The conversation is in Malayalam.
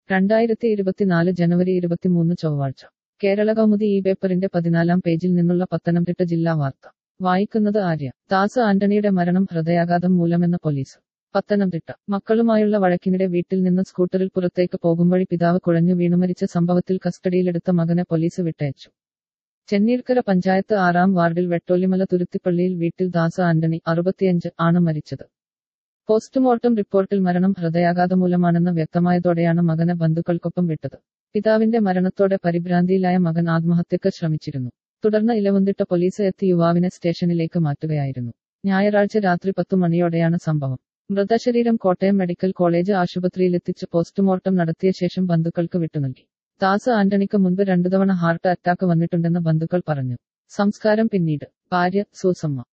രണ്ടായിരത്തി ഇരുപത്തിനാല് ജനുവരി ഇരുപത്തിമൂന്ന് ചൊവ്വാഴ്ച കേരള കൗമുദി ഈ പേപ്പറിന്റെ പതിനാലാം പേജിൽ നിന്നുള്ള പത്തനംതിട്ട ജില്ലാ വാർത്ത വായിക്കുന്നത് ആര്യ ദാസ് ആന്റണിയുടെ മരണം ഹൃദയാഘാതം മൂലമെന്ന് പോലീസ് പത്തനംതിട്ട മക്കളുമായുള്ള വഴക്കിനിടെ വീട്ടിൽ നിന്ന് സ്കൂട്ടറിൽ പുറത്തേക്ക് പോകുംവഴി പിതാവ് കുഴഞ്ഞു വീണുമരിച്ച സംഭവത്തിൽ കസ്റ്റഡിയിലെടുത്ത മകനെ പോലീസ് വിട്ടയച്ചു ചെന്നീർക്കര പഞ്ചായത്ത് ആറാം വാർഡിൽ വെട്ടോലിമല തുരുത്തിപ്പള്ളിയിൽ വീട്ടിൽ ദാസ് ആന്റണി അറുപത്തിയഞ്ച് ആണ് മരിച്ചത് പോസ്റ്റ്മോർട്ടം റിപ്പോർട്ടിൽ മരണം ഹൃദയാഘാതം മൂലമാണെന്ന് വ്യക്തമായതോടെയാണ് മകനെ ബന്ധുക്കൾക്കൊപ്പം വിട്ടത് പിതാവിന്റെ മരണത്തോടെ പരിഭ്രാന്തിയിലായ മകൻ ആത്മഹത്യക്ക് ശ്രമിച്ചിരുന്നു തുടർന്ന് ഇലവന്തിട്ട പോലീസ് എത്തി യുവാവിനെ സ്റ്റേഷനിലേക്ക് മാറ്റുകയായിരുന്നു ഞായറാഴ്ച രാത്രി പത്തു മണിയോടെയാണ് സംഭവം മൃതശരീരം കോട്ടയം മെഡിക്കൽ കോളേജ് ആശുപത്രിയിലെത്തിച്ച് പോസ്റ്റ്മോർട്ടം നടത്തിയ ശേഷം ബന്ധുക്കൾക്ക് വിട്ടുനൽകി ദാസ് ആന്റണിക്ക് മുൻപ് രണ്ടു തവണ ഹാർട്ട് അറ്റാക്ക് വന്നിട്ടുണ്ടെന്ന് ബന്ധുക്കൾ പറഞ്ഞു സംസ്കാരം പിന്നീട് ഭാര്യ സൂസമ്മ